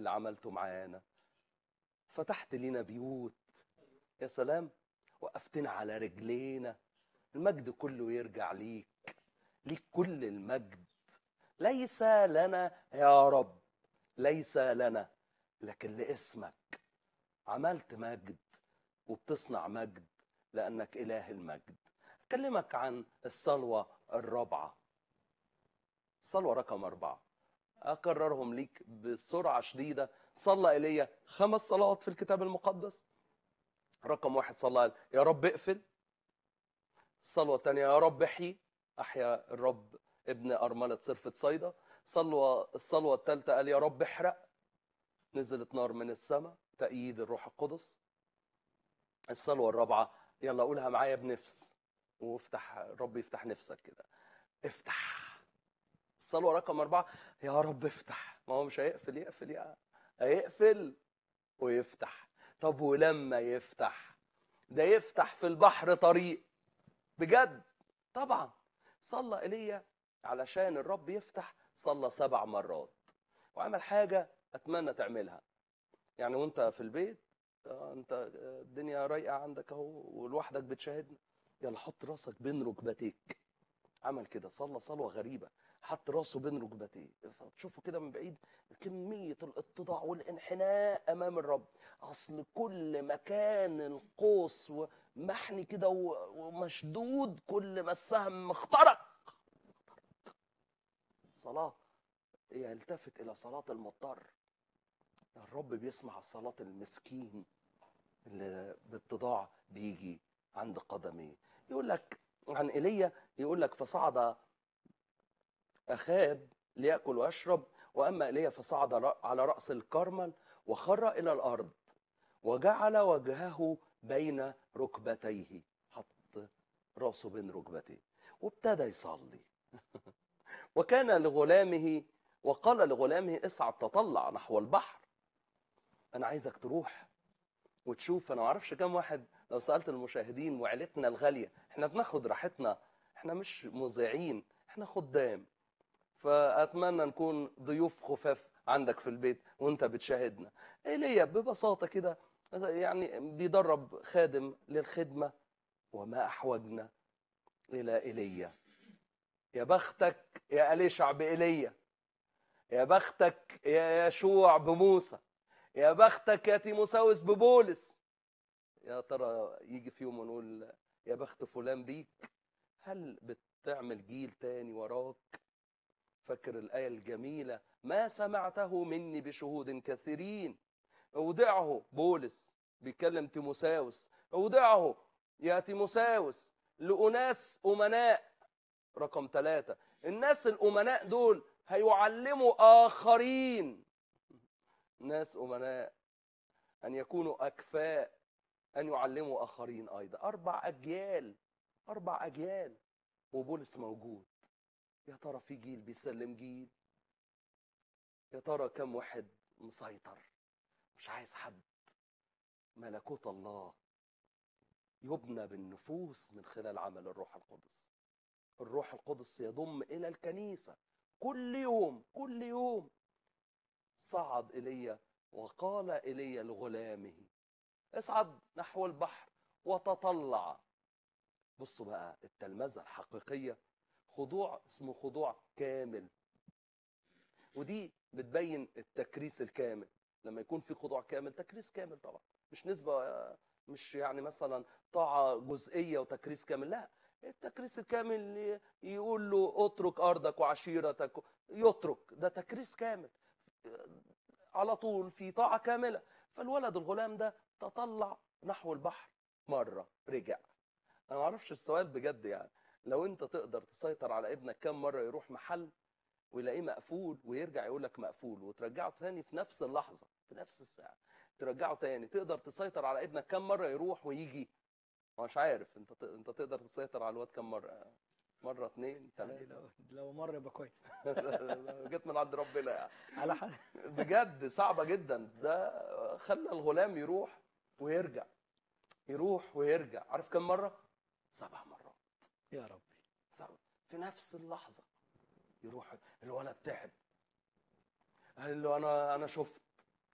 اللي عملته معانا فتحت لينا بيوت يا سلام وقفتنا على رجلينا المجد كله يرجع ليك ليك كل المجد ليس لنا يا رب ليس لنا لكن لاسمك عملت مجد وبتصنع مجد لانك اله المجد اكلمك عن الصلوه الرابعه الصلوه رقم اربعه اكررهم ليك بسرعه شديده صلى ايليا خمس صلوات في الكتاب المقدس رقم واحد صلى قال يا رب اقفل الصلوه الثانيه يا رب احيي احيا الرب ابن ارمله صرفه صيدا صلوه الصلوه الثالثه قال يا رب احرق نزلت نار من السماء تأييد الروح القدس الصلوه الرابعه يلا قولها معايا بنفس وافتح الرب يفتح نفسك كده افتح الصلوه رقم اربعه يا رب افتح ما هو مش هيقفل يقفل يا هيقفل ويفتح طب ولما يفتح ده يفتح في البحر طريق بجد طبعا صلى ايليا علشان الرب يفتح صلى سبع مرات وعمل حاجه اتمنى تعملها يعني وانت في البيت آه، انت آه، الدنيا رايقه عندك اهو ولوحدك بتشاهدنا يلا حط راسك بين ركبتيك عمل كده صلى صلوه غريبه حط راسه بين ركبتيه تشوفه كده من بعيد كميه الاتضاع والانحناء امام الرب اصل كل ما كان القوس محني كده و- ومشدود كل ما السهم اخترق اخترق. صلاه يلتفت الى صلاه المضطر الرب بيسمع صلاه المسكين اللي باتضاع بيجي عند قدميه يقول لك عن ايليا يقول لك فصعد اخاب ليأكل ويشرب واما ايليا فصعد ر- على راس الكرمل وخر الى الارض وجعل وجهه بين ركبتيه حط راسه بين ركبتيه وابتدى يصلي وكان لغلامه وقال لغلامه اصعد تطلع نحو البحر انا عايزك تروح وتشوف انا ما اعرفش كام واحد لو سالت المشاهدين وعيلتنا الغاليه احنا بناخد راحتنا احنا مش مذيعين احنا خدام فاتمنى نكون ضيوف خفاف عندك في البيت وانت بتشاهدنا ايليا ببساطه كده يعني بيدرب خادم للخدمه وما احوجنا الى ايليا يا بختك يا اليشع بايليا يا بختك يا يشوع بموسى يا بختك يا تيموساوس ببولس يا ترى يجي في يوم ونقول يا بخت فلان بيك هل بتعمل جيل تاني وراك فاكر الآية الجميلة ما سمعته مني بشهود كثيرين اودعه بولس بيكلم تيموساوس اودعه يا تيموساوس لأناس أمناء رقم ثلاثة الناس الأمناء دول هيعلموا آخرين ناس أمناء أن يكونوا أكفاء أن يعلموا آخرين أيضا أربع أجيال أربع أجيال وبولس موجود يا ترى في جيل بيسلم جيل يا ترى كم واحد مسيطر مش عايز حد ملكوت الله يبنى بالنفوس من خلال عمل الروح القدس الروح القدس يضم إلى الكنيسة كل يوم كل يوم صعد إلي وقال إلي لغلامه اصعد نحو البحر وتطلع بصوا بقى التلمذة الحقيقية خضوع اسمه خضوع كامل ودي بتبين التكريس الكامل لما يكون في خضوع كامل تكريس كامل طبعا مش نسبة آه، مش يعني مثلا طاعة جزئية وتكريس كامل لا التكريس الكامل ي- يقول له اترك أرضك وعشيرتك يترك ده تكريس كامل على طول في طاعة كاملة فالولد الغلام ده تطلع نحو البحر مرة رجع أنا معرفش السؤال بجد يعني لو أنت تقدر تسيطر على ابنك كم مرة يروح محل ويلاقيه مقفول ويرجع يقول لك مقفول وترجعه تاني في نفس اللحظة في نفس الساعة ترجعه تاني تقدر تسيطر على ابنك كم مرة يروح ويجي مش عارف انت ت- انت تقدر تسيطر على الواد كم مرة مرة اتنين يعني تلاتة لو لو مر يبقى كويس جت من عند ربنا يعني على حال بجد صعبة جدا ده خلى الغلام يروح ويرجع يروح ويرجع عارف كم مرة؟ سبع مرات يا ربي سبع في نفس اللحظة يروح الولد تعب قال له أنا أنا شفت